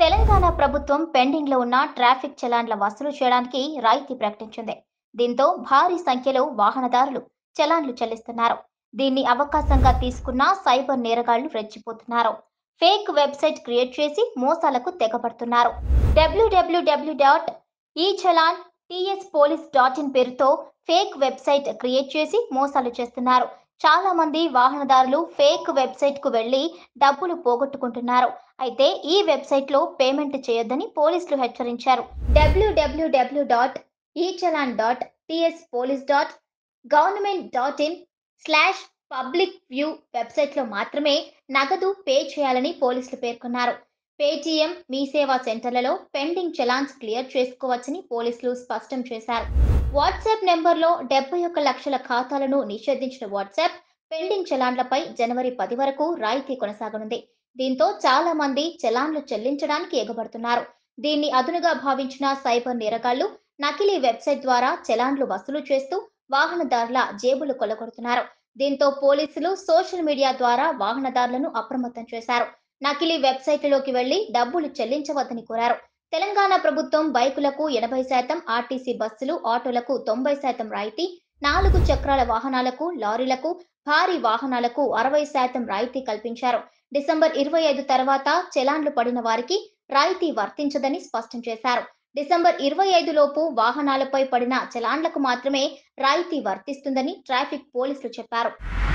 తెలంగాణ ప్రభుత్వం పెండింగ్ లో ఉన్న ట్రాఫిక్ చలాన్ల వసూలు చేయడానికి రాయితీ ప్రకటించింది దీంతో భారీ సంఖ్యలో వాహనదారులు చలాన్లు చెల్లిస్తున్నారు దీన్ని అవకాశంగా తీసుకున్న సైబర్ నేరగాళ్లు రెచ్చిపోతున్నారు ఫేక్ వెబ్సైట్ క్రియేట్ చేసి మోసాలకు తెగబడుతున్నారు WWW dot e challan TS police dot in పేరుతో ఫేక్ వెబ్సైట్ క్రియేట్ చేసి మోసాలు చేస్తున్నారు చాలా మంది వాహనదారులు ఫేక్ వెబ్సైట్ కు వెళ్లి డబ్బులు పోగొట్టుకుంటున్నారు అయితే ఈ వెబ్సైట్ లో పేమెంట్ చేయొద్దని పోలీసులు హెచ్చరించారు WWW dot e challan dot TS police dot government dot in slash public view వెబ్సైట్లో మాత్రమే నగదు పే చేయాలని పోలీసులు పేర్కొన్నారు పేటీఎం మీ సేవా సెంటర్లలో పెండింగ్ చలాన్స్ క్లియర్ చేసుకోవచ్చని పోలీసులు స్పష్టం చేశారు వాట్సాప్ నెంబర్లో డెబ్బై ఒక్క లక్షల ఖాతాలను నిషేధించిన వాట్సాప్ పెండింగ్ చలాన్లపై జనవరి పది వరకు రాయితీ కొనసాగనుంది దీంతో చాలా మంది చలాన్లు చెల్లించడానికి ఎగబడుతున్నారు దీన్ని అదునుగా భావించిన సైబర్ నేరగాళ్లు నకిలీ వెబ్సైట్ ద్వారా చలాన్లు వసూలు చేస్తూ వాహనదారుల జేబులు కొల్లగొడుతున్నారు దీంతో పోలీసులు సోషల్ మీడియా ద్వారా వాహనదారులను అప్రమత్తం చేశారు నకిలీ వెబ్సైట్లలోకి వెళ్లి డబ్బులు చెల్లించవద్దని కోరారు తెలంగాణ ప్రభుత్వం బైకులకు ఎనభై శాతం ఆర్టీసీ బస్సులు ఆటోలకు తొంభై శాతం రాయితీ నాలుగు చక్రాల వాహనాలకు లారీలకు భారీ వాహనాలకు అరవై శాతం రాయితీ కల్పించారు డిసెంబర్ ఇరవై ఐదు తర్వాత చలాన్లు పడిన వారికి రాయితీ వర్తించదని స్పష్టం చేశారు డిసెంబర్ ఇరవై ఐదు లోపు వాహనాలపై పడిన చలాన్లకు మాత్రమే రాయితీ వర్తిస్తుందని ట్రాఫిక్ పోలీసులు చెప్పారు